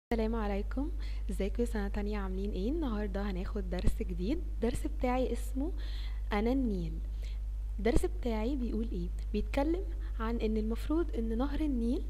السلام عليكم ازيكم يا سنة تانية عاملين ايه النهاردة هناخد درس جديد الدرس بتاعي اسمه انا النيل الدرس بتاعي بيقول ايه بيتكلم عن ان المفروض ان نهر النيل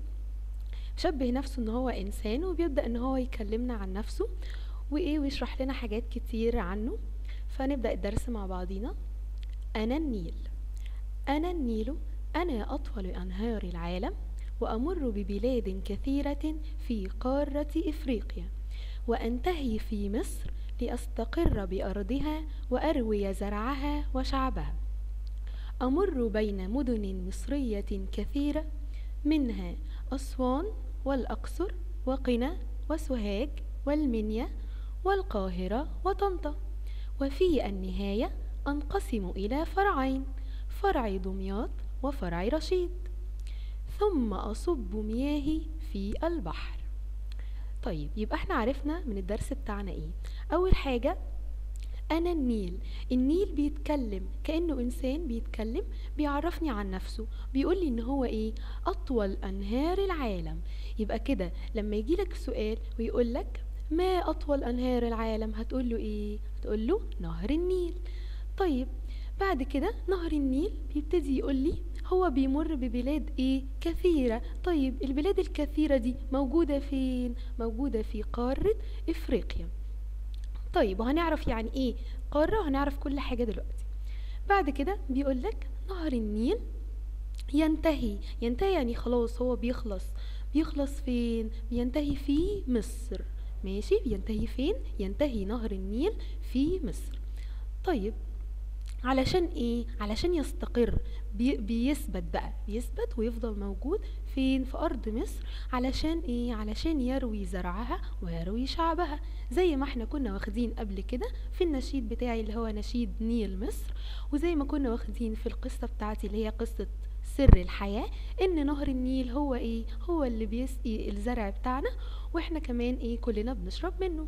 شبه نفسه ان هو انسان وبيبدأ ان هو يكلمنا عن نفسه وايه ويشرح لنا حاجات كتير عنه فنبدأ الدرس مع بعضينا انا النيل انا النيل انا اطول انهار العالم وأمر ببلاد كثيرة في قارة إفريقيا وأنتهي في مصر لأستقر بأرضها وأروي زرعها وشعبها أمر بين مدن مصرية كثيرة منها أسوان والأقصر وقنا وسوهاج والمنيا والقاهرة وطنطا وفي النهاية أنقسم إلى فرعين فرع دمياط وفرع رشيد ثم أصب مياهي في البحر طيب يبقى احنا عرفنا من الدرس بتاعنا ايه اول حاجة انا النيل النيل بيتكلم كأنه انسان بيتكلم بيعرفني عن نفسه بيقول لي ان هو ايه اطول انهار العالم يبقى كده لما يجيلك سؤال ويقول لك ما اطول انهار العالم هتقول له ايه هتقول له نهر النيل طيب بعد كده نهر النيل بيبتدي يقول لي هو بيمر ببلاد ايه كثيرة طيب البلاد الكثيرة دي موجودة فين موجودة في قارة افريقيا طيب وهنعرف يعني ايه قارة وهنعرف كل حاجة دلوقتي بعد كده بيقولك نهر النيل ينتهي ينتهي يعني خلاص هو بيخلص بيخلص فين بينتهي في مصر ماشي بينتهي فين ينتهي نهر النيل في مصر طيب علشان ايه علشان يستقر بي بيثبت بقى بيثبت ويفضل موجود فين في ارض مصر علشان ايه علشان يروي زرعها ويروي شعبها زي ما احنا كنا واخدين قبل كده في النشيد بتاعي اللي هو نشيد نيل مصر وزي ما كنا واخدين في القصة بتاعتي اللي هي قصة سر الحياة ان نهر النيل هو ايه هو اللي بيسقي الزرع بتاعنا واحنا كمان ايه كلنا بنشرب منه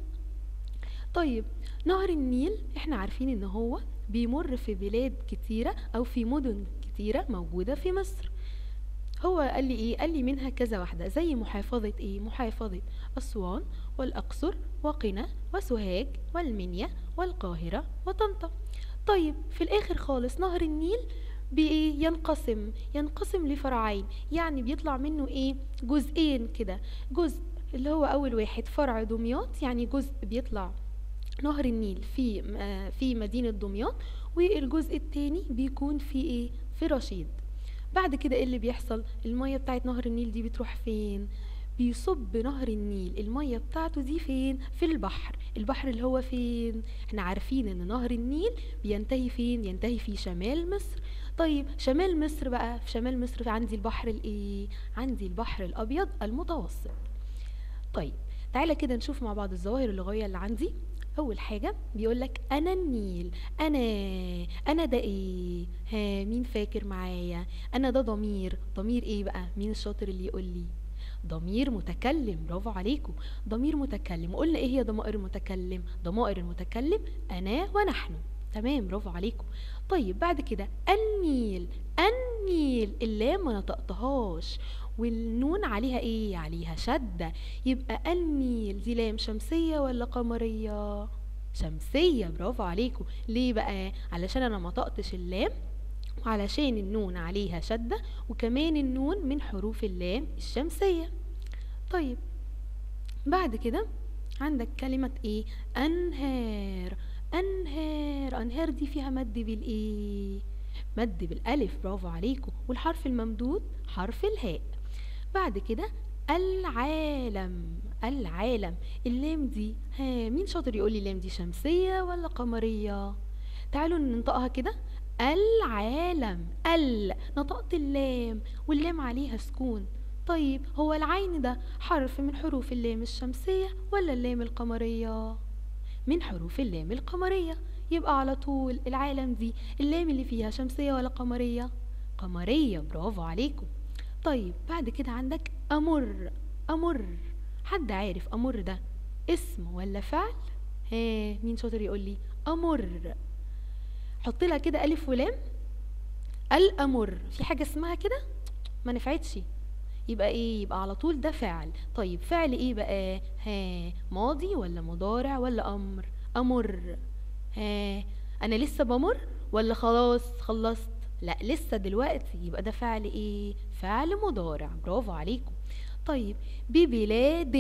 طيب نهر النيل احنا عارفين ان هو بيمر في بلاد كتيرة أو في مدن كتيرة موجودة في مصر هو قال لي ايه قال لي منها كذا واحدة زي محافظة ايه محافظة أسوان والأقصر وقنا وسوهاج والمنيا والقاهرة وطنطا طيب في الآخر خالص نهر النيل بإيه ينقسم ينقسم لفرعين يعني بيطلع منه ايه جزئين كده جزء اللي هو أول واحد فرع دمياط يعني جزء بيطلع نهر النيل في في مدينة دمياط والجزء التاني بيكون في ايه في رشيد بعد كده ايه اللي بيحصل المية بتاعت نهر النيل دي بتروح فين بيصب نهر النيل المية بتاعته دي فين في البحر البحر اللي هو فين احنا عارفين ان نهر النيل بينتهي فين ينتهي في شمال مصر طيب شمال مصر بقى في شمال مصر في عندي البحر الايه عندي البحر الابيض المتوسط طيب تعالى كده نشوف مع بعض الظواهر اللغويه اللي عندي اول حاجه بيقول لك انا النيل انا انا ده ايه ها مين فاكر معايا انا ده ضمير ضمير ايه بقى مين الشاطر اللي يقول لي ضمير متكلم برافو عليكم ضمير متكلم وقلنا ايه هي ضمائر المتكلم ضمائر المتكلم انا ونحن تمام برافو عليكم طيب بعد كده النيل النيل اللام ما نطقتهاش والنون عليها ايه عليها شدة يبقى النيل دي لام شمسية ولا قمرية شمسية برافو عليكم ليه بقى علشان انا ما طقتش اللام وعلشان النون عليها شدة وكمان النون من حروف اللام الشمسية طيب بعد كده عندك كلمة ايه انهار انهار انهار دي فيها مد بالايه مد بالالف برافو عليكم والحرف الممدود حرف الهاء بعد كده العالم العالم اللام دي ها مين شاطر يقول لي اللام دي شمسية ولا قمرية تعالوا ننطقها كده العالم ال نطقت اللام واللام عليها سكون طيب هو العين ده حرف من حروف اللام الشمسية ولا اللام القمرية من حروف اللام القمرية يبقى على طول العالم دي اللام اللي فيها شمسية ولا قمرية قمرية برافو عليكم طيب بعد كده عندك أمر أمر حد عارف أمر ده اسم ولا فعل ها مين شاطر يقول لي أمر حط لها كده ألف ولام الأمر في حاجة اسمها كده ما نفعتش يبقى ايه يبقى على طول ده فعل طيب فعل ايه بقى ها ماضي ولا مضارع ولا امر امر ها انا لسه بمر ولا خلاص خلصت لا لسه دلوقتي يبقى ده فعل ايه فعل مضارع برافو عليكم طيب ببلاد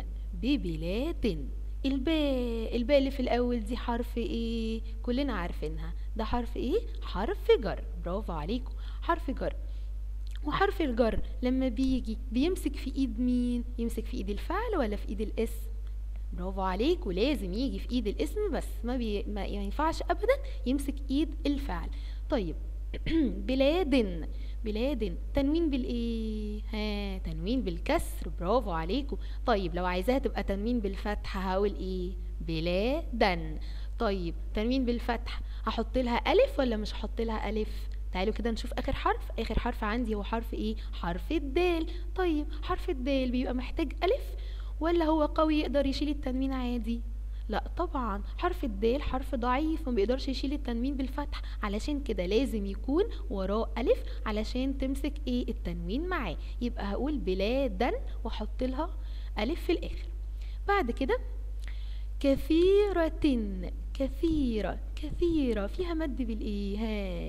ببلاد الباء الباء اللي في الاول دي حرف ايه كلنا عارفينها ده حرف ايه حرف جر برافو عليكم حرف جر وحرف الجر لما بيجي بيمسك في ايد مين يمسك في ايد الفعل ولا في ايد الاسم برافو عليك ولازم يجي في ايد الاسم بس ما, بي... ما ينفعش ابدا يمسك ايد الفعل طيب بلاد بلاد تنوين بالايه ها تنوين بالكسر برافو عليكم طيب لو عايزاها تبقى تنوين بالفتح هقول ايه بلادا طيب تنوين بالفتح هحط لها الف ولا مش هحط لها الف تعالوا كده نشوف اخر حرف اخر حرف عندي هو حرف ايه حرف الدال طيب حرف الدال بيبقى محتاج الف ولا هو قوي يقدر يشيل التنوين عادي لا طبعا حرف الدال حرف ضعيف ما بيقدرش يشيل التنوين بالفتح علشان كده لازم يكون وراه ألف علشان تمسك ايه التنوين معاه يبقى هقول بلادا واحط لها ألف في الآخر بعد كده كثيرة كثيرة كثيرة فيها مد بالايه ها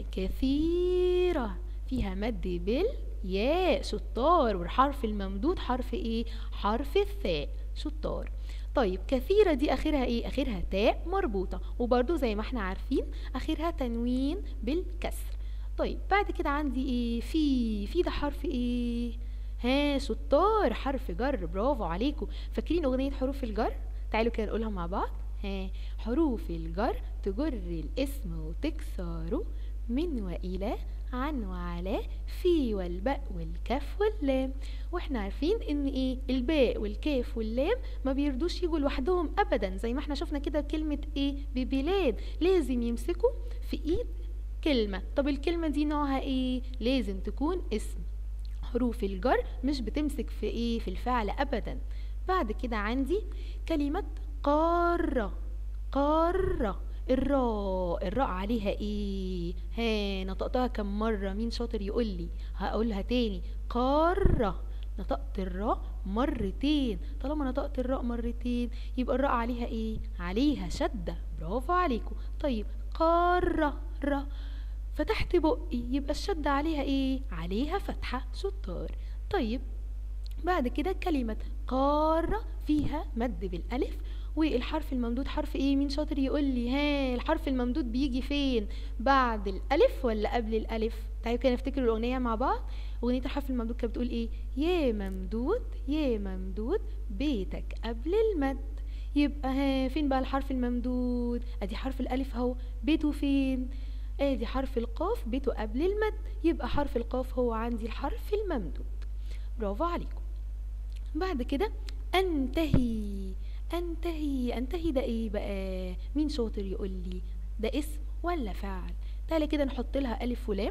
كثيرة فيها مد بالياء شطار والحرف الممدود حرف ايه حرف الثاء شطار طيب كثيرة دي آخرها إيه؟ آخرها تاء مربوطة وبرضو زي ما احنا عارفين آخرها تنوين بالكسر طيب بعد كده عندي إيه؟ في في ده حرف إيه؟ ها شطار حرف جر برافو عليكم فاكرين أغنية حروف الجر؟ تعالوا كده نقولها مع بعض ها حروف الجر تجر الاسم وتكسره من وإلى عن وعلى في والباء والكاف واللام واحنا عارفين ان ايه الباء والكاف واللام ما بيردوش يجوا لوحدهم ابدا زي ما احنا شفنا كده كلمة ايه ببلاد لازم يمسكوا في ايد كلمة طب الكلمة دي نوعها ايه لازم تكون اسم حروف الجر مش بتمسك في ايه في الفعل ابدا بعد كده عندي كلمة قارة قارة الراء الراء عليها ايه ها نطقتها كم مرة مين شاطر يقول لي هقولها تاني قارة نطقت الراء مرتين طالما نطقت الراء مرتين يبقى الراء عليها ايه عليها شدة برافو عليكم طيب قارة را فتحت بقي يبقى الشدة عليها ايه عليها فتحة شطار طيب بعد كده كلمة قارة فيها مد بالألف والحرف الممدود حرف ايه مين شاطر يقول لي ها الحرف الممدود بيجي فين بعد الالف ولا قبل الالف تعالوا كده نفتكر الاغنيه مع بعض اغنيه الحرف الممدود كانت بتقول ايه يا ممدود يا ممدود بيتك قبل المد يبقى ها فين بقى الحرف الممدود ادي حرف الالف اهو بيته فين ادي حرف القاف بيته قبل المد يبقى حرف القاف هو عندي الحرف الممدود برافو عليكم بعد كده انتهي انتهي انتهي ده ايه بقى مين شاطر يقول لي ده اسم ولا فعل تعالى كده نحط لها الف ولام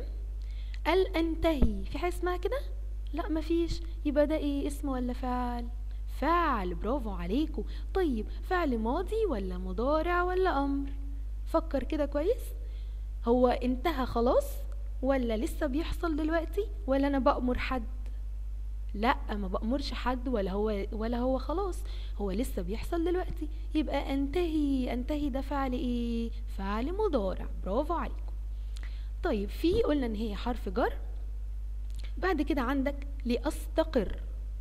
ال انتهي في حاجه اسمها كده لا مفيش يبقى ده ايه اسم ولا فعل فعل برافو عليكم طيب فعل ماضي ولا مضارع ولا امر فكر كده كويس هو انتهى خلاص ولا لسه بيحصل دلوقتي ولا انا بأمر حد لا ما بأمرش حد ولا هو ولا هو خلاص هو لسه بيحصل دلوقتي يبقى انتهي انتهي ده فعل ايه فعل مضارع برافو عليكم طيب في قلنا ان هي حرف جر بعد كده عندك لأستقر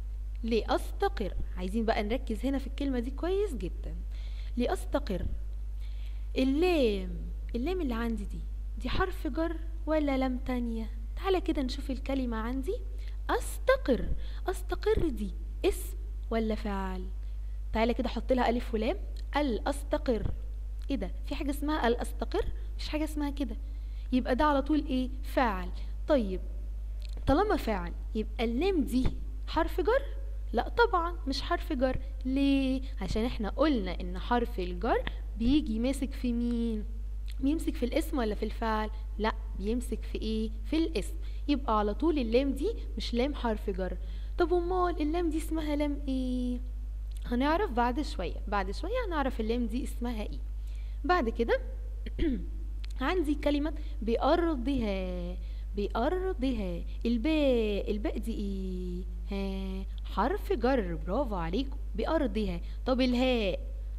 لأستقر عايزين بقى نركز هنا في الكلمة دي كويس جدا لأستقر اللام اللام اللي عندي دي دي حرف جر ولا لام تانية تعالى كده نشوف الكلمة عندي استقر استقر دي اسم ولا فعل تعالى كده حط لها الف ولام الاستقر ايه ده في حاجه اسمها الاستقر مش حاجه اسمها كده يبقى ده على طول ايه فعل طيب طالما فعل يبقى اللام دي حرف جر لا طبعا مش حرف جر ليه عشان احنا قلنا ان حرف الجر بيجي ماسك في مين بيمسك في الاسم ولا في الفعل لا بيمسك في ايه في الاسم يبقى على طول اللام دي مش لام حرف جر طب امال اللام دي اسمها لام ايه هنعرف بعد شوية بعد شوية هنعرف اللام دي اسمها ايه بعد كده عندي كلمة بأرضها بأرضها الباء الباء دي ايه ها حرف جر برافو عليكم بأرضها طب الهاء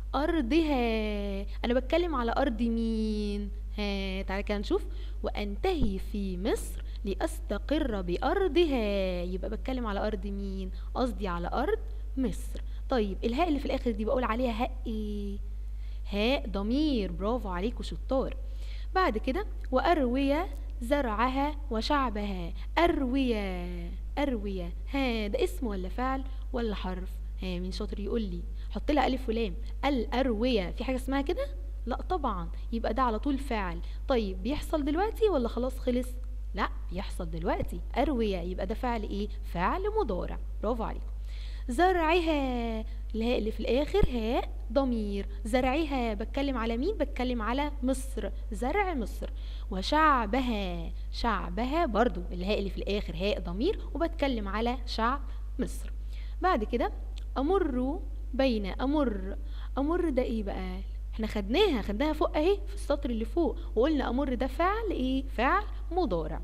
أرضها أنا بتكلم على أرض مين ها تعالى كده نشوف وأنتهي في مصر لأستقر بأرضها يبقى بتكلم على أرض مين قصدي على أرض مصر طيب الهاء اللي في الآخر دي بقول عليها هاء إيه هاء ضمير برافو عليكم شطار بعد كده وأروية زرعها وشعبها أروية أروية ها ده اسم ولا فعل ولا حرف ها مين شاطر يقول لي حط لها ألف ولام الأروية في حاجة اسمها كده لا طبعا يبقى ده على طول فاعل طيب بيحصل دلوقتي ولا خلاص خلص لا بيحصل دلوقتي أروية يبقى ده فعل ايه فعل مضارع برافو عليكم زرعها الهاء اللي في الآخر هاء ضمير زرعها بتكلم على مين بتكلم على مصر زرع مصر وشعبها شعبها برضو الهاء اللي في الآخر هاء ضمير وبتكلم على شعب مصر بعد كده أمر بين أمر أمر ده إيه بقى احنا خدناها خدناها فوق اهي في السطر اللي فوق وقلنا أمر ده فعل إيه فعل مضارع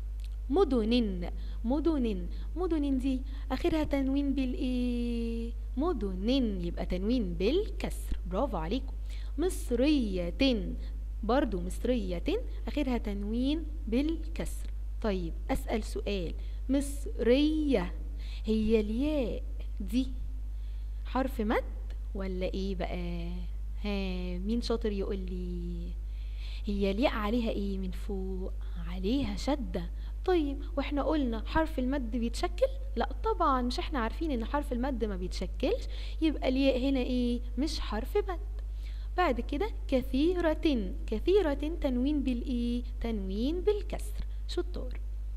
مدن مدن مدن دي اخرها تنوين بالايه مدن يبقى تنوين بالكسر برافو عليكم مصرية برضو مصرية اخرها تنوين بالكسر طيب اسأل سؤال مصرية هي الياء دي حرف مد ولا ايه بقى ها مين شاطر يقول لي هي الياء عليها ايه من فوق عليها شده طيب واحنا قلنا حرف المد بيتشكل لا طبعا مش احنا عارفين ان حرف المد ما بيتشكلش يبقى الياء هنا ايه مش حرف مد بعد كده كثيرة كثيرة تنوين بالايه تنوين بالكسر شطار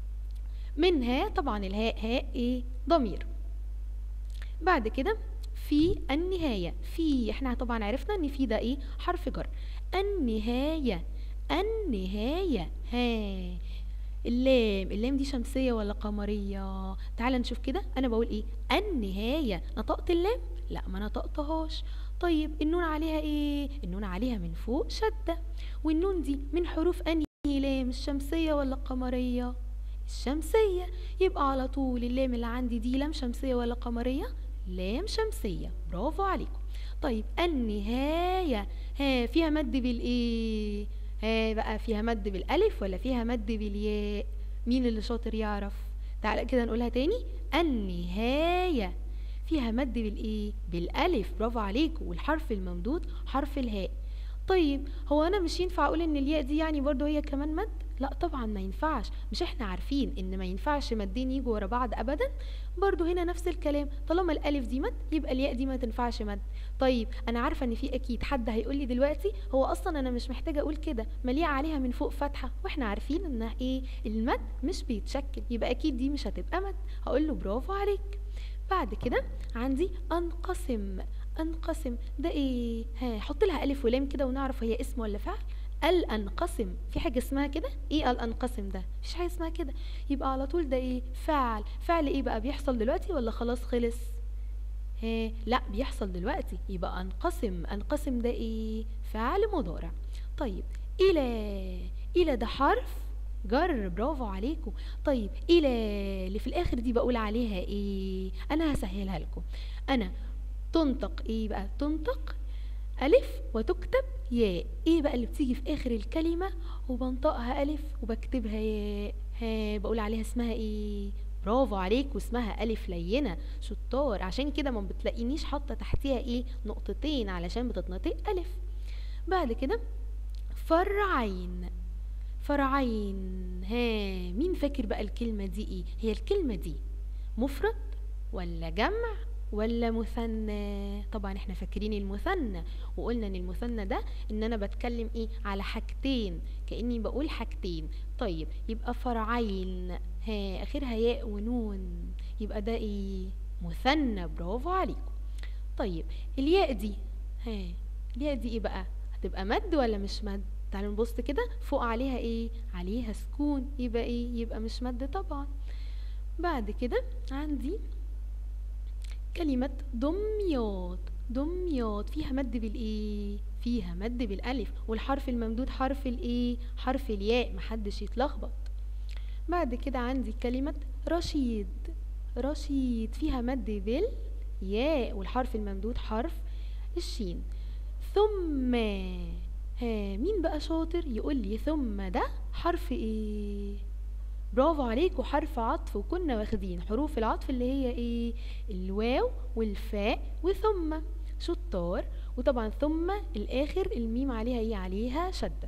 منها طبعا الهاء هاء ايه ضمير بعد كده في النهاية في احنا طبعا عرفنا ان في ده ايه حرف جر النهاية النهاية ها اللام اللام دي شمسية ولا قمرية تعال نشوف كده انا بقول ايه النهاية نطقت اللام لا ما نطقتهاش طيب النون عليها ايه النون عليها من فوق شدة والنون دي من حروف انهي لام الشمسية ولا القمرية الشمسية يبقى على طول اللام اللي عندي دي لام شمسية ولا قمرية لام شمسية برافو عليكم طيب النهاية ها فيها مد بالايه ها بقى فيها مد بالالف ولا فيها مد بالياء مين اللي شاطر يعرف تعالى كده نقولها تاني النهاية فيها مد بالايه بالالف برافو عليكم والحرف الممدود حرف الهاء طيب هو انا مش ينفع اقول ان الياء دي يعني برضو هي كمان مد لا طبعا ما ينفعش مش احنا عارفين ان ما ينفعش مدين يجوا ورا بعض ابدا برضو هنا نفس الكلام طالما الالف دي مد يبقى الياء دي ما تنفعش مد طيب انا عارفه ان في اكيد حد هيقول لي دلوقتي هو اصلا انا مش محتاجه اقول كده مليء عليها من فوق فتحه واحنا عارفين ان ايه المد مش بيتشكل يبقى اكيد دي مش هتبقى مد هقول له برافو عليك بعد كده عندي انقسم انقسم ده ايه ها حط لها الف ولام كده ونعرف هي اسم ولا فعل الانقسم في حاجه اسمها كده ايه الانقسم ده مفيش حاجه اسمها كده يبقى على طول ده ايه فعل فعل ايه بقى بيحصل دلوقتي ولا خلاص خلص ها لا بيحصل دلوقتي يبقى انقسم انقسم ده ايه فعل مضارع طيب الى الى ده حرف جر برافو عليكم طيب الى اللي في الاخر دي بقول عليها ايه انا هسهلها لكم انا تنطق ايه بقى تنطق ألف وتكتب ياء ايه بقى اللي بتيجي في آخر الكلمة وبنطقها ألف وبكتبها ياء ها بقول عليها اسمها ايه برافو عليك واسمها ألف لينة شطار عشان كده ما بتلاقينيش حاطة تحتيها ايه نقطتين علشان بتتنطق ألف بعد كده فرعين فرعين ها مين فاكر بقى الكلمة دي ايه هي الكلمة دي مفرد ولا جمع ولا مثنى طبعا احنا فاكرين المثنى وقلنا ان المثنى ده ان انا بتكلم ايه على حاجتين كاني بقول حاجتين طيب يبقى فرعين ها اخرها ياء ونون يبقى ده ايه مثنى برافو عليكم طيب الياء دي ها الياء دي ايه بقى هتبقى مد ولا مش مد تعالوا نبص كده فوق عليها ايه عليها سكون يبقى ايه يبقى مش مد طبعا بعد كده عندي كلمة دمياط دمياط فيها مد بالايه فيها مد بالالف والحرف الممدود حرف الايه حرف الياء محدش يتلخبط بعد كده عندي كلمة رشيد رشيد فيها مد بال ياء والحرف الممدود حرف الشين ثم ها مين بقى شاطر يقول لي ثم ده حرف ايه برافو عليكوا حرف عطف وكنا واخدين حروف العطف اللي هي ايه الواو والفاء وثم شطار وطبعا ثم الاخر الميم عليها ايه عليها شده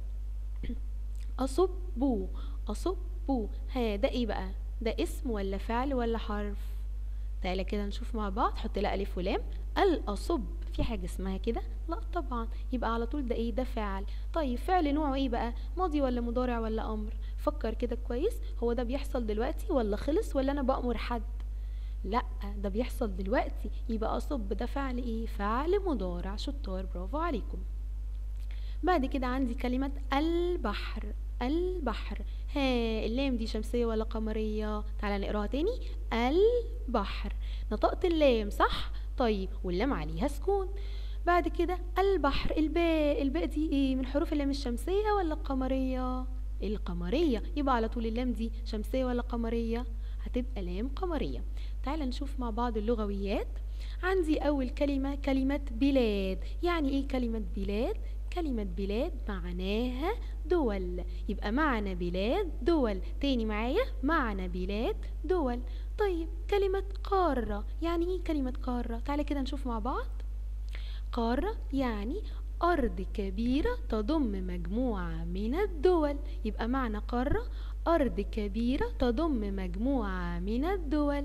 اصبوا اصبوا ها ده ايه بقى ده اسم ولا فعل ولا حرف تعالى كده نشوف مع بعض حط لها الف ولام الاصب في حاجه اسمها كده لا طبعا يبقى على طول ده ايه ده فعل طيب فعل نوعه ايه بقى ماضي ولا مضارع ولا امر فكر كده كويس هو ده بيحصل دلوقتي ولا خلص ولا انا بأمر حد لا ده بيحصل دلوقتي يبقى اصب ده فعل ايه فعل مضارع شطار برافو عليكم بعد كده عندي كلمة البحر البحر ها اللام دي شمسية ولا قمرية تعالى نقراها تاني البحر نطقت اللام صح طيب واللام عليها سكون بعد كده البحر الباء الباء دي ايه من حروف اللام الشمسية ولا القمرية القمرية يبقى على طول اللام دي شمسية ولا قمرية هتبقى لام قمرية تعالى نشوف مع بعض اللغويات عندي أول كلمة كلمة بلاد يعني إيه كلمة بلاد؟ كلمة بلاد معناها دول يبقى معنى بلاد دول تاني معايا معنى بلاد دول طيب كلمة قارة يعني إيه كلمة قارة؟ تعالى كده نشوف مع بعض قارة يعني أرض كبيرة تضم مجموعة من الدول يبقى معنى قارة أرض كبيرة تضم مجموعة من الدول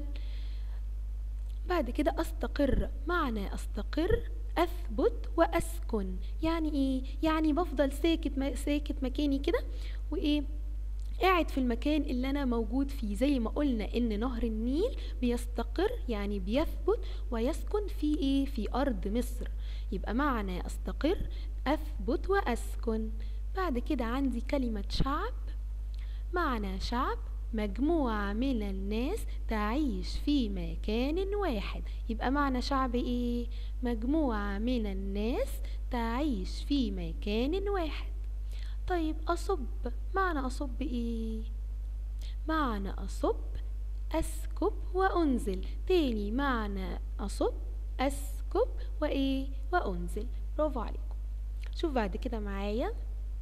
بعد كده أستقر معنى أستقر أثبت وأسكن يعني إيه؟ يعني بفضل ساكت ما ساكت مكاني كده وإيه؟ قاعد في المكان اللي أنا موجود فيه زي ما قلنا إن نهر النيل بيستقر يعني بيثبت ويسكن في إيه؟ في أرض مصر يبقى معنى أستقر أثبت وأسكن بعد كده عندي كلمة شعب معنى شعب مجموعة من الناس تعيش في مكان واحد يبقى معنى شعب ايه مجموعة من الناس تعيش في مكان واحد طيب أصب معنى أصب ايه معنى أصب أسكب وأنزل تاني معنى أصب أسكب وإيه وأنزل برافو عليكم شوف بعد كده معايا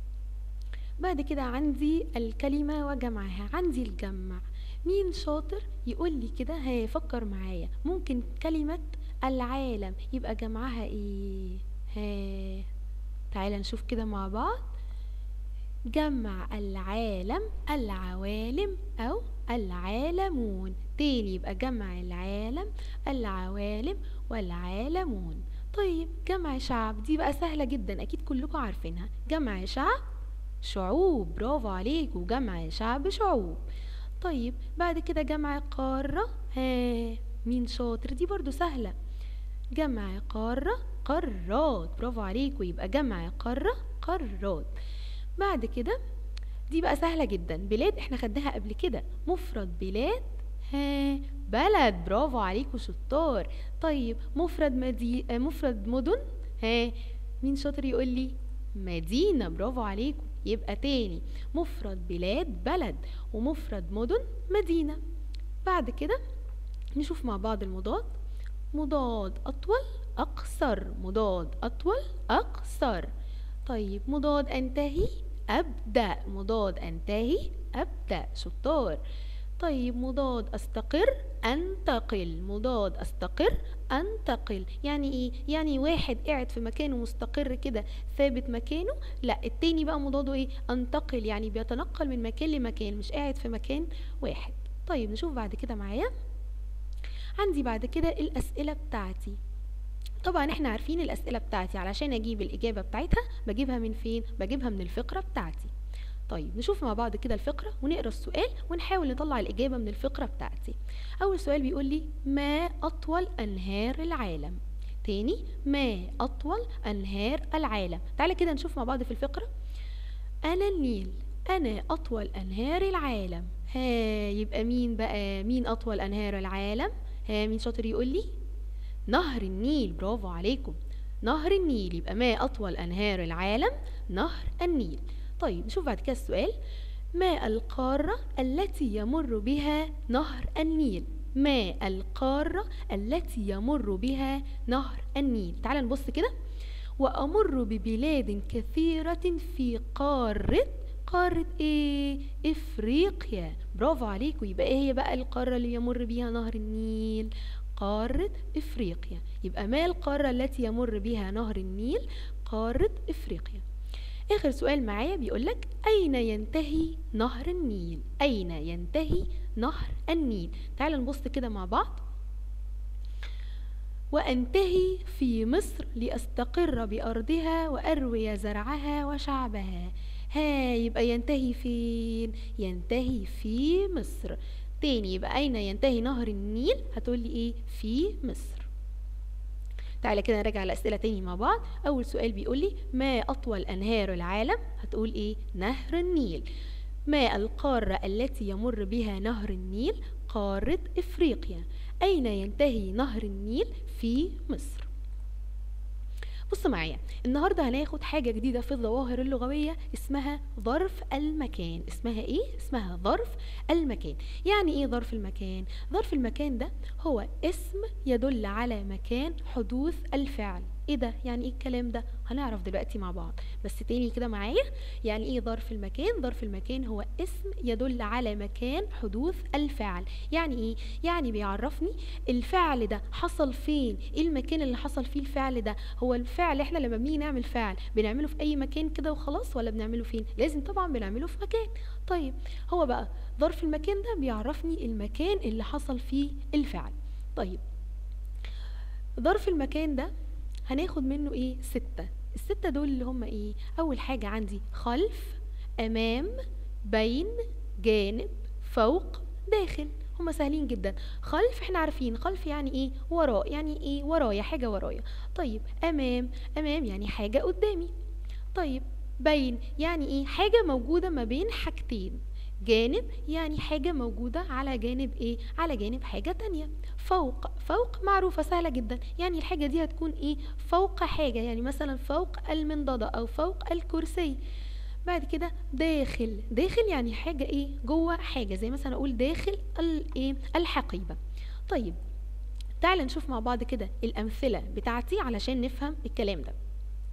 بعد كده عندي الكلمة وجمعها عندي الجمع مين شاطر يقول لي كده هيفكر معايا ممكن كلمة العالم يبقى جمعها ايه ها تعالى نشوف كده مع بعض جمع العالم العوالم او العالمون تاني يبقى جمع العالم العوالم والعالمون طيب جمع شعب دي بقى سهلة جدا اكيد كلكم عارفينها جمع شعب شعوب برافو عليك وجمع شعب شعوب طيب بعد كده جمع قارة ها مين شاطر دي برضو سهلة جمع قارة قارات برافو عليك ويبقى جمع قارة قارات بعد كده دي بقى سهلة جدا بلاد احنا خدناها قبل كده مفرد بلاد ها بلد برافو عليكوا شطار طيب مفرد مدي... مفرد مدن ها مين شاطر يقول لي مدينة برافو عليكم يبقى تاني مفرد بلاد بلد ومفرد مدن مدينة بعد كده نشوف مع بعض المضاد مضاد أطول أقصر مضاد أطول أقصر طيب مضاد أنتهي أبدأ مضاد أنتهي أبدأ شطار طيب مضاد أستقر أنتقل مضاد أستقر أنتقل يعني إيه؟ يعني واحد قاعد في مكانه مستقر كده ثابت مكانه لا التاني بقى مضاده إيه؟ أنتقل يعني بيتنقل من مكان لمكان مش قاعد في مكان واحد طيب نشوف بعد كده معايا عندي بعد كده الأسئلة بتاعتي طبعا احنا عارفين الأسئلة بتاعتي علشان أجيب الإجابة بتاعتها بجيبها من فين؟ بجيبها من الفقرة بتاعتي طيب نشوف مع بعض كده الفقرة ونقرا السؤال ونحاول نطلع الإجابة من الفقرة بتاعتي أول سؤال بيقول لي ما أطول أنهار العالم تاني ما أطول أنهار العالم تعالى كده نشوف مع بعض في الفقرة أنا النيل أنا أطول أنهار العالم ها يبقى مين بقى مين أطول أنهار العالم ها مين شاطر يقول لي نهر النيل برافو عليكم نهر النيل يبقى ما أطول أنهار العالم نهر النيل طيب نشوف بعد كده السؤال ما القارة التي يمر بها نهر النيل ما القارة التي يمر بها نهر النيل تعال نبص كده وأمر ببلاد كثيرة في قارة قارة ايه؟ افريقيا برافو عليكم يبقى ايه هي بقى القارة اللي يمر بيها نهر النيل قارة افريقيا يبقى ما القارة التي يمر بها نهر النيل قارة افريقيا اخر سؤال معايا بيقولك اين ينتهي نهر النيل اين ينتهي نهر النيل تعال نبص كده مع بعض وأنتهي في مصر لأستقر بأرضها وأروي زرعها وشعبها ها يبقى ينتهي فين ينتهي في مصر تاني يبقى أين ينتهي نهر النيل هتقولي إيه في مصر تعالى كده نراجع الأسئلة تاني مع بعض أول سؤال بيقولي ما أطول أنهار العالم هتقول إيه نهر النيل ما القارة التي يمر بها نهر النيل قارة إفريقيا أين ينتهي نهر النيل في مصر بص معايا النهارده هناخد حاجة جديدة في الظواهر اللغوية اسمها ظرف المكان اسمها ايه؟ اسمها ظرف المكان يعني ايه ظرف المكان؟ ظرف المكان ده هو اسم يدل على مكان حدوث الفعل ايه ده؟ يعني ايه الكلام ده؟ هنعرف دلوقتي مع بعض بس تاني كده معايا يعني ايه ظرف المكان؟ ظرف المكان هو اسم يدل على مكان حدوث الفعل يعني ايه؟ يعني بيعرفني الفعل ده حصل فين؟ ايه المكان اللي حصل فيه الفعل ده؟ هو الفعل احنا لما بنيجي نعمل فعل بنعمله في اي مكان كده وخلاص ولا بنعمله فين؟ لازم طبعا بنعمله في مكان طيب هو بقى ظرف المكان ده بيعرفني المكان اللي حصل فيه الفعل طيب ظرف المكان ده هناخد منه ايه ستة الستة دول اللي هم ايه اول حاجة عندي خلف امام بين جانب فوق داخل هما سهلين جدا خلف احنا عارفين خلف يعني ايه وراء يعني ايه ورايا حاجة ورايا طيب امام امام يعني حاجة قدامي طيب بين يعني ايه حاجة موجودة ما بين حاجتين جانب يعني حاجة موجودة على جانب ايه على جانب حاجة تانية فوق فوق معروفة سهلة جدا يعني الحاجة دي هتكون ايه فوق حاجة يعني مثلا فوق المنضدة او فوق الكرسي بعد كده داخل داخل يعني حاجة ايه جوه حاجة زي مثلا اقول داخل الايه الحقيبة طيب تعال نشوف مع بعض كده الامثلة بتاعتي علشان نفهم الكلام ده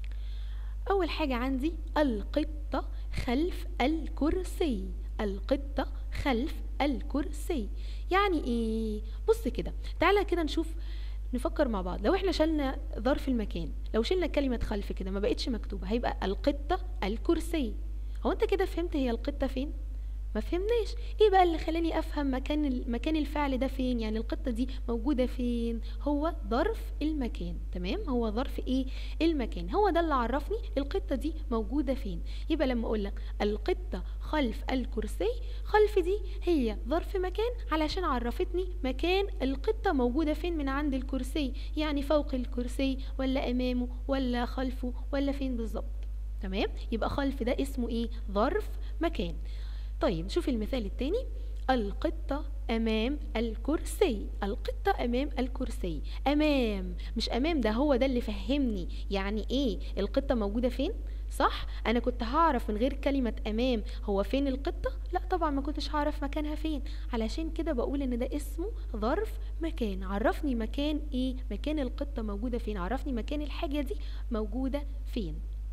اول حاجة عندي القطة خلف الكرسي القطة خلف الكرسي يعني ايه بص كده تعالى كده نشوف نفكر مع بعض لو احنا شلنا ظرف المكان لو شلنا كلمة خلف كده ما بقتش مكتوبة هيبقى القطة الكرسي هو انت كده فهمت هي القطة فين ما فهمناش ايه بقى اللي خلاني افهم مكان مكان الفعل ده فين يعني القطه دي موجوده فين هو ظرف المكان تمام هو ظرف ايه المكان هو ده اللي عرفني القطه دي موجوده فين يبقى لما اقول لك القطه خلف الكرسي خلف دي هي ظرف مكان علشان عرفتني مكان القطه موجوده فين من عند الكرسي يعني فوق الكرسي ولا امامه ولا خلفه ولا فين بالظبط تمام يبقى خلف ده اسمه ايه ظرف مكان طيب نشوف المثال التاني القطة أمام الكرسي القطة أمام الكرسي أمام مش أمام ده هو ده اللي فهمني يعني إيه القطة موجودة فين صح أنا كنت هعرف من غير كلمة أمام هو فين القطة لا طبعا ما كنتش هعرف مكانها فين علشان كده بقول إن ده اسمه ظرف مكان عرفني مكان إيه مكان القطة موجودة فين عرفني مكان الحاجة دي موجودة فين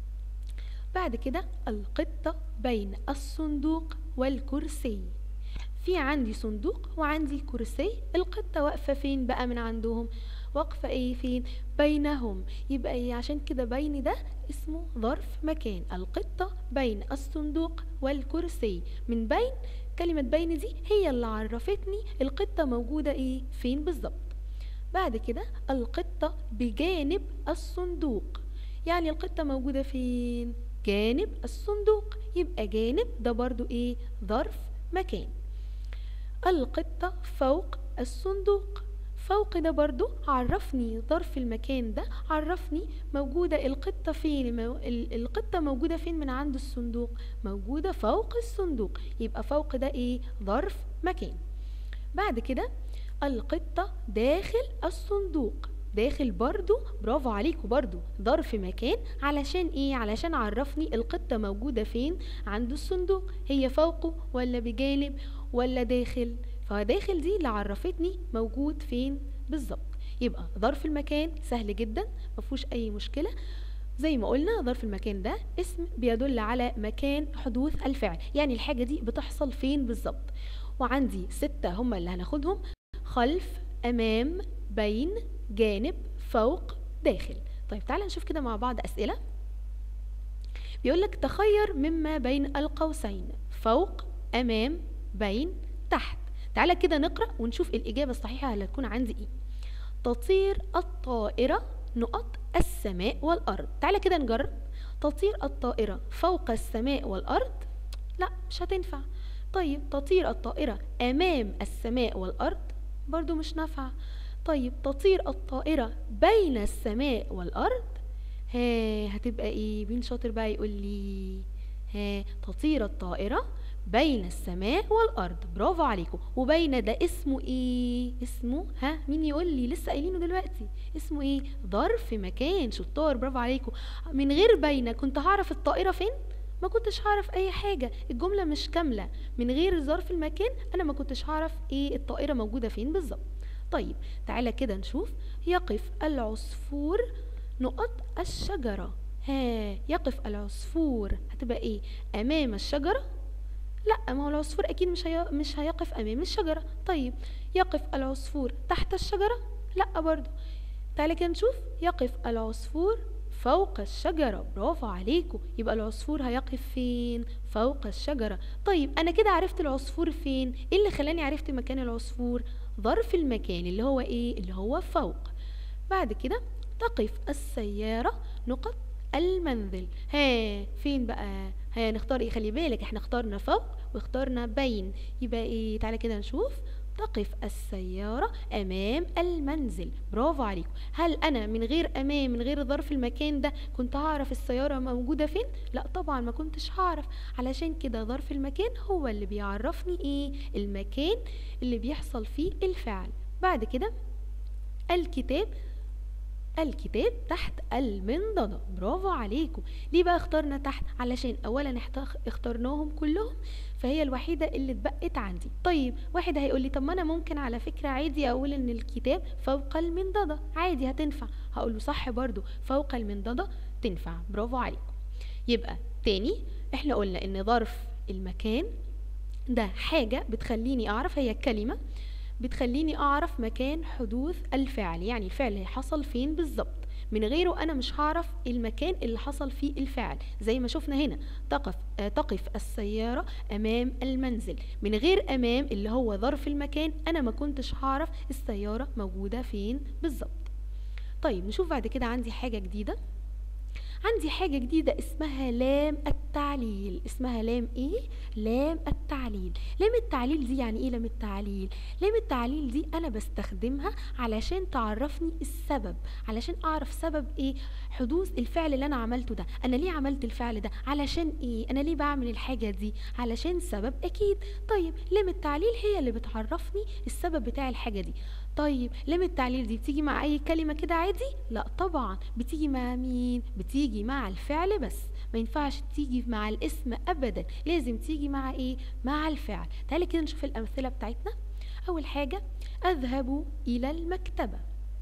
بعد كده القطة بين الصندوق والكرسي في عندي صندوق وعندي كرسي القطة واقفة فين بقى من عندهم واقفة ايه فين بينهم يبقى ايه عشان كده بين ده اسمه ظرف مكان القطة بين الصندوق والكرسي من بين كلمة بين دي هي اللي عرفتني القطة موجودة ايه فين بالظبط بعد كده القطة بجانب الصندوق يعني القطة موجودة فين جانب الصندوق يبقى جانب ده برضو ايه ظرف مكان القطة فوق الصندوق فوق ده برضو عرفني ظرف المكان ده عرفني موجودة القطة فين مو... القطة موجودة فين من عند الصندوق موجودة فوق الصندوق يبقى فوق ده ايه ظرف مكان بعد كده القطة داخل الصندوق داخل برضو برافو عليكم برضو ظرف مكان علشان ايه علشان عرفني القطة موجودة فين عند الصندوق هي فوقه ولا بجانب ولا داخل فداخل دي اللي عرفتني موجود فين بالظبط يبقى ظرف المكان سهل جدا مفهوش اي مشكله زي ما قلنا ظرف المكان ده اسم بيدل على مكان حدوث الفعل يعني الحاجة دي بتحصل فين بالظبط وعندي ستة هما اللي هناخدهم خلف أمام بين جانب فوق داخل طيب تعالى نشوف كده مع بعض أسئلة بيقول لك تخير مما بين القوسين فوق أمام بين تحت تعالى كده نقرأ ونشوف الإجابة الصحيحة اللي هتكون عندي إيه تطير الطائرة نقط السماء والأرض تعالى كده نجرب تطير الطائرة فوق السماء والأرض لا مش هتنفع طيب تطير الطائرة أمام السماء والأرض برضو مش نافعة طيب تطير الطائرة بين السماء والأرض ها هتبقى ايه مين شاطر بقى يقول لي ها تطير الطائرة بين السماء والأرض برافو عليكم وبين ده اسمه ايه اسمه ها مين يقول لي لسه قايلينه دلوقتي اسمه ايه ظرف مكان شطار برافو عليكم من غير بين كنت هعرف الطائرة فين ما كنتش هعرف اي حاجة الجملة مش كاملة من غير ظرف المكان انا ما كنتش هعرف ايه الطائرة موجودة فين بالظبط طيب تعالى كده نشوف يقف العصفور نقط الشجرة ها يقف العصفور هتبقى ايه امام الشجرة لا ما هو العصفور اكيد مش هي... مش هيقف امام الشجرة طيب يقف العصفور تحت الشجرة لا برضو تعالى كده نشوف يقف العصفور فوق الشجرة برافو عليكم يبقى العصفور هيقف فين فوق الشجرة طيب أنا كده عرفت العصفور فين إيه اللي خلاني عرفت مكان العصفور ظرف المكان اللي هو إيه اللي هو فوق بعد كده تقف السيارة نقط المنزل ها فين بقى ها نختار ايه خلي بالك احنا اخترنا فوق واخترنا بين يبقى ايه تعالى كده نشوف تقف السيارة أمام المنزل برافو عليكم هل أنا من غير أمام من غير ظرف المكان ده كنت هعرف السيارة موجودة فين؟ لا طبعا ما كنتش هعرف علشان كده ظرف المكان هو اللي بيعرفني إيه المكان اللي بيحصل فيه الفعل بعد كده الكتاب الكتاب تحت المنضدة برافو عليكم ليه بقى اخترنا تحت علشان اولا اخترناهم كلهم فهي الوحيدة اللي اتبقت عندي طيب واحد هيقول لي طب ما انا ممكن على فكرة عادي اقول ان الكتاب فوق المنضدة عادي هتنفع هقول له صح برضو فوق المنضدة تنفع برافو عليكم يبقى تاني احنا قلنا ان ظرف المكان ده حاجة بتخليني اعرف هي كلمة بتخليني اعرف مكان حدوث الفعل يعني الفعل حصل فين بالظبط من غيره انا مش هعرف المكان اللي حصل فيه الفعل زي ما شفنا هنا تقف آه تقف السياره امام المنزل من غير امام اللي هو ظرف المكان انا ما كنتش هعرف السياره موجوده فين بالظبط طيب نشوف بعد كده عندي حاجه جديده عندي حاجة جديدة اسمها لام التعليل اسمها لام ايه؟ لام التعليل لام التعليل دي يعني ايه لام التعليل؟ لام التعليل دي انا بستخدمها علشان تعرفني السبب علشان اعرف سبب ايه؟ حدوث الفعل اللي انا عملته ده انا ليه عملت الفعل ده؟ علشان ايه؟ انا ليه بعمل الحاجة دي؟ علشان سبب اكيد طيب لام التعليل هي اللي بتعرفني السبب بتاع الحاجة دي طيب لام التعليل دي بتيجي مع اي كلمة كده عادي لا طبعا بتيجي مع مين بتيجي مع الفعل بس ما ينفعش تيجي مع الاسم ابدا لازم تيجي مع ايه مع الفعل تعالي كده نشوف الامثلة بتاعتنا اول حاجة اذهب الى المكتبة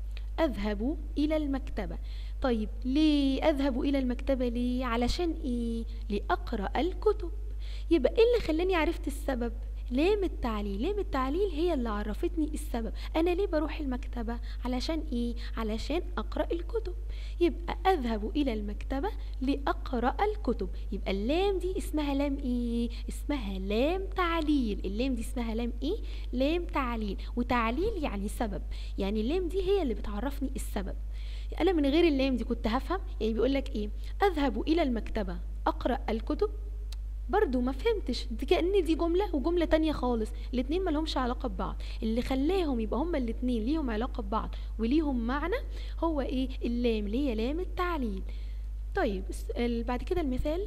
اذهب الى المكتبة طيب ليه اذهب الى المكتبة ليه علشان ايه لاقرأ الكتب يبقى ايه اللي خلاني عرفت السبب لام التعليل لام التعليل هي اللي عرفتني السبب انا ليه بروح المكتبة علشان ايه علشان اقرأ الكتب يبقى اذهب الى المكتبة لاقرأ الكتب يبقى اللام دي اسمها لام ايه اسمها لام تعليل اللام دي اسمها لام ايه لام تعليل وتعليل يعني سبب يعني اللام دي هي اللي بتعرفني السبب انا من غير اللام دي كنت هفهم يعني بيقول لك ايه اذهب الى المكتبة اقرأ الكتب برضو ما فهمتش دي كأن دي جملة وجملة تانية خالص الاتنين ملهمش علاقة ببعض اللي خلاهم يبقى هما الاتنين ليهم علاقة ببعض وليهم معنى هو ايه اللام اللي هي لام التعليل طيب بعد كده المثال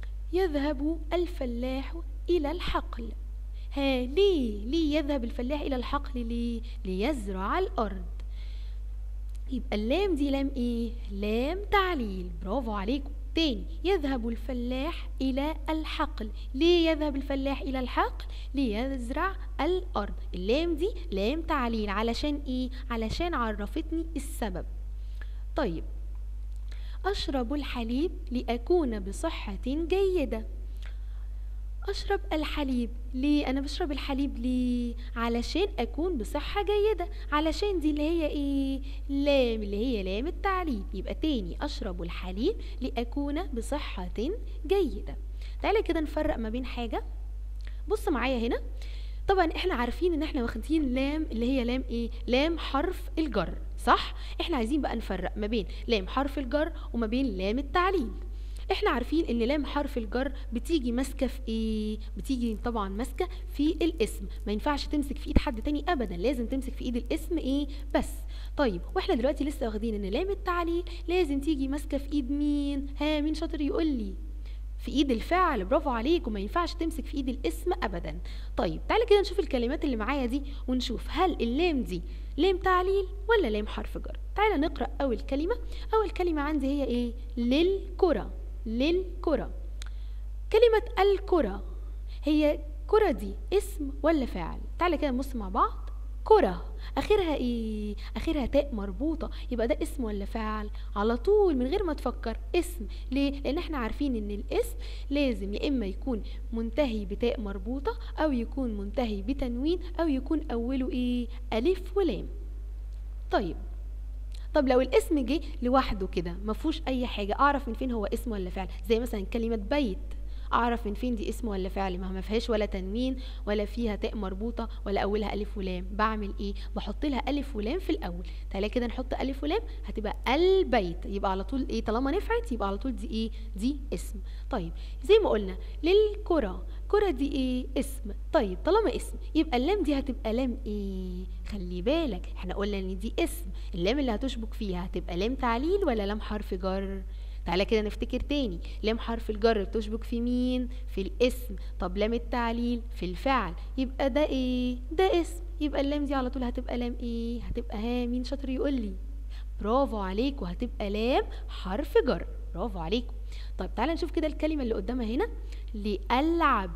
يذهب الفلاح إلى الحقل ها ليه ليه يذهب الفلاح إلى الحقل ليه ليزرع الأرض يبقى اللام دي لام ايه لام تعليل برافو عليكم تاني يذهب الفلاح إلى الحقل ليه يذهب الفلاح إلى الحقل ليزرع الأرض اللام دي لام تعليل علشان إيه علشان عرفتني السبب طيب أشرب الحليب لأكون بصحة جيدة أشرب الحليب ليه أنا بشرب الحليب ليه علشان أكون بصحة جيدة علشان دي اللي هي إيه لام اللي هي لام التعليل يبقى تاني أشرب الحليب لأكون بصحة جيدة تعالى كده نفرق ما بين حاجة بص معايا هنا طبعا احنا عارفين ان احنا واخدين لام اللي هي لام ايه لام حرف الجر صح احنا عايزين بقى نفرق ما بين لام حرف الجر وما بين لام التعليل احنا عارفين ان لام حرف الجر بتيجي ماسكه في ايه بتيجي طبعا ماسكه في الاسم ما ينفعش تمسك في ايد حد تاني ابدا لازم تمسك في ايد الاسم ايه بس طيب واحنا دلوقتي لسه واخدين ان لام التعليل لازم تيجي ماسكه في ايد مين ها مين شاطر يقول لي في ايد الفعل برافو عليك وما ينفعش تمسك في ايد الاسم ابدا طيب تعالى كده نشوف الكلمات اللي معايا دي ونشوف هل اللام دي لام تعليل ولا لام حرف جر تعالى نقرا اول كلمه اول كلمه عندي هي ايه للكره للكره كلمه الكره هي كره دي اسم ولا فاعل تعالى كده نبص مع بعض كره اخرها ايه اخرها تاء مربوطه يبقى ده اسم ولا فاعل على طول من غير ما تفكر اسم ليه لان احنا عارفين ان الاسم لازم يا اما يكون منتهي بتاء مربوطه او يكون منتهي بتنوين او يكون اوله ايه الف ولام طيب طب لو الاسم جه لوحده كده ما فيهوش اي حاجه اعرف من فين هو اسم ولا فعل زي مثلا كلمه بيت اعرف من فين دي اسم ولا فعل ما ما فيهاش ولا تنوين ولا فيها تاء مربوطه ولا اولها الف ولام بعمل ايه بحط لها الف ولام في الاول تعالى كده نحط الف ولام هتبقى البيت يبقى على طول ايه طالما نفعت يبقى على طول دي ايه دي اسم طيب زي ما قلنا للكره كرة دي ايه اسم طيب طالما اسم يبقى اللام دي هتبقى لام ايه خلي بالك احنا قلنا ان دي اسم اللام اللي هتشبك فيها هتبقى لام تعليل ولا لام حرف جر تعالى كده نفتكر تاني لام حرف الجر بتشبك في مين في الاسم طب لام التعليل في الفعل يبقى ده ايه ده اسم يبقى اللام دي على طول هتبقى لام ايه هتبقى ها مين شاطر يقول لي برافو عليكم هتبقى لام حرف جر برافو عليكم طيب تعالى نشوف كده الكلمة اللي قدامها هنا لألعب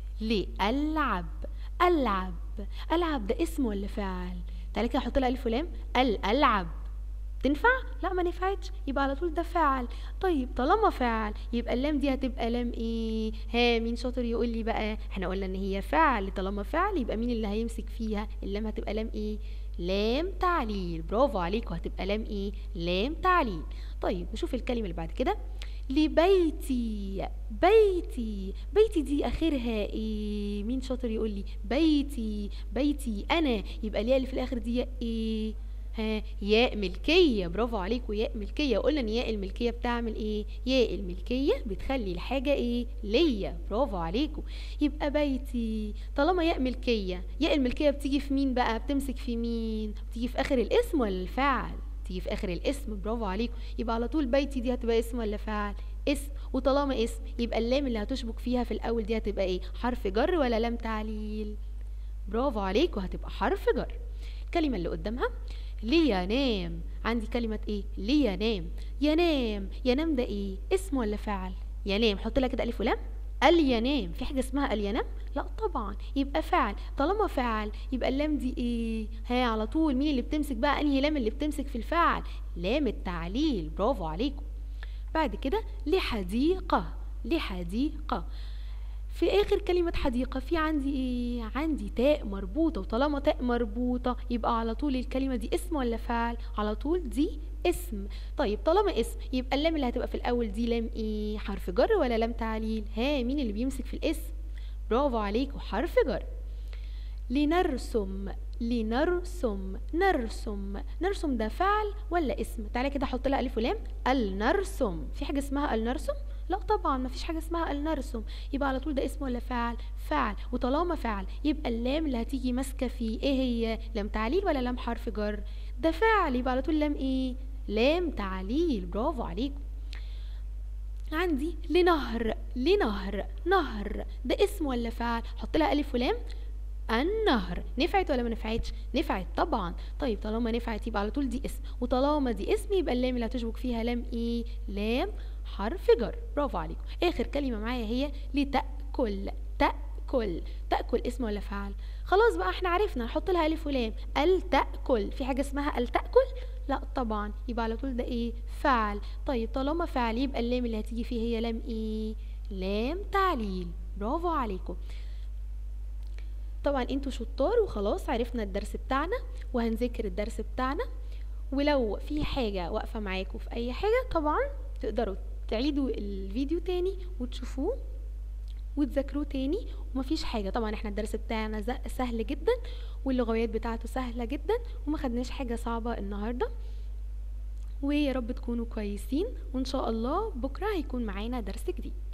لألعب ألعب ألعب ده اسم ولا فعل تعالى كده احط لها ألف ولام الألعب تنفع؟ لا ما نفعتش يبقى على طول ده فعل طيب طالما فعل يبقى اللام دي هتبقى لام ايه ها مين شاطر يقول لي بقى احنا قلنا ان هي فعل طالما فعل يبقى مين اللي هيمسك فيها اللام هتبقى لام ايه لام تعليل برافو عليكم هتبقى لام ايه لام تعليل طيب نشوف الكلمه اللي بعد كده لبيتي بيتي بيتي دي اخرها ايه مين شاطر يقول لي بيتي بيتي انا يبقى ليه اللي في الاخر دي ايه ها ياء ملكية برافو عليكم ياء ملكية قلنا ان ياء الملكية بتعمل ايه ياء الملكية بتخلي الحاجة ايه ليا برافو عليكم يبقى بيتي طالما ياء ملكية ياء الملكية بتيجي في مين بقى بتمسك في مين بتيجي في اخر الاسم ولا الفعل تيجي في اخر الاسم برافو عليكم يبقى على طول بيتي دي هتبقى اسم ولا فعل اسم وطالما اسم يبقى اللام اللي هتشبك فيها في الاول دي هتبقى ايه حرف جر ولا لام تعليل برافو عليكم هتبقى حرف جر الكلمة اللي قدامها لينام عندي كلمة ايه لينام ينام ينام ده ايه اسم ولا فعل ينام حط لها كده الف ولام الينام في حاجة اسمها الينام لا طبعا يبقى فعل طالما فعل يبقى اللام دي ايه ها على طول مين اللي بتمسك بقى انهي لام اللي بتمسك في الفعل لام التعليل برافو عليكم بعد كده لحديقة لحديقة في اخر كلمة حديقة في عندي ايه عندي تاء مربوطة وطالما تاء مربوطة يبقى على طول الكلمة دي اسم ولا فعل على طول دي اسم طيب طالما اسم يبقى اللام اللي هتبقى في الاول دي لام ايه حرف جر ولا لام تعليل ها مين اللي بيمسك في الاسم برافو عليكم حرف جر لنرسم لنرسم نرسم نرسم ده فعل ولا اسم تعالى كده احط لها الف ولام النرسم في حاجه اسمها النرسم لا طبعا ما فيش حاجه اسمها النرسم يبقى على طول ده اسم ولا فعل فعل وطالما فعل يبقى اللام اللي هتيجي ماسكه فيه ايه هي لام تعليل ولا لام حرف جر ده فعل يبقى على طول لام ايه لام تعليل برافو عليكم عندي لنهر لنهر نهر ده اسم ولا فعل حط لها الف ولام النهر نفعت ولا ما نفعتش نفعت طبعا طيب طالما نفعت يبقى على طول دي اسم وطالما دي اسم يبقى اللام اللي هتشبك فيها لام ايه لام حرف جر برافو عليكم اخر كلمه معايا هي لتاكل تاكل تاكل اسم ولا فعل خلاص بقى احنا عرفنا نحط لها الف ولام التاكل في حاجه اسمها التاكل لا طبعا يبقى على طول ده ايه فعل طيب طالما فعل يبقى اللام اللي هتيجي فيه هي لام ايه لام تعليل برافو عليكم طبعا انتوا شطار وخلاص عرفنا الدرس بتاعنا وهنذاكر الدرس بتاعنا ولو في حاجة واقفة معاكم في اي حاجة طبعا تقدروا تعيدوا الفيديو تاني وتشوفوه وتذاكروه تاني ومفيش حاجة طبعا احنا الدرس بتاعنا ز- سهل جدا واللغويات بتاعته سهلة جدا وما خدناش حاجة صعبة النهاردة ويا رب تكونوا كويسين وان شاء الله بكرة هيكون معانا درس جديد